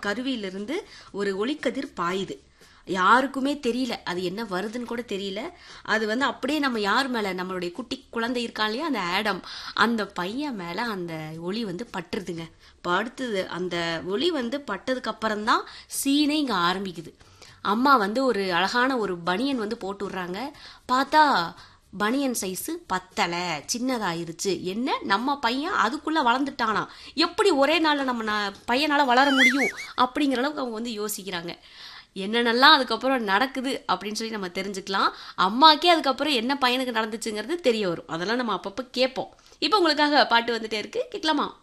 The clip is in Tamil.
கருவியிலிருந்து ஒரு ஒளிக்கதிர் பாயுது யாருக்குமே தெரியல அது என்ன வருதுன்னு கூட தெரியல அது வந்து அப்படியே நம்ம யார் மேல நம்மளுடைய குட்டி குழந்தை இருக்கான் இல்லையா அந்த ஆடம் அந்த பையன் மேல அந்த ஒளி வந்து பட்டுருதுங்க படுத்துது அந்த ஒளி வந்து பட்டதுக்கு அப்புறம் தான் சீனே இங்க ஆரம்பிக்குது அம்மா வந்து ஒரு அழகான ஒரு பனியன் வந்து போட்டு விடுறாங்க பார்த்தா பனியன் சைஸு பத்தலை சின்னதாயிருச்சு என்ன நம்ம பையன் அதுக்குள்ள வளர்ந்துட்டானா எப்படி ஒரே நாள்ல நம்ம ந- பையனால வளர முடியும் அப்படிங்கிற அளவுக்கு அவங்க வந்து யோசிக்கிறாங்க என்னென்னலாம் அதுக்கப்புறம் நடக்குது அப்படின்னு சொல்லி நம்ம தெரிஞ்சுக்கலாம் அம்மாக்கே அதுக்கப்புறம் என்ன பையனுக்கு நடந்துச்சுங்கிறது தெரிய வரும் அதெல்லாம் நம்ம அப்பப்போ கேட்போம் இப்போ உங்களுக்காக பாட்டு வந்துட்டே இருக்கு கேட்கலாமா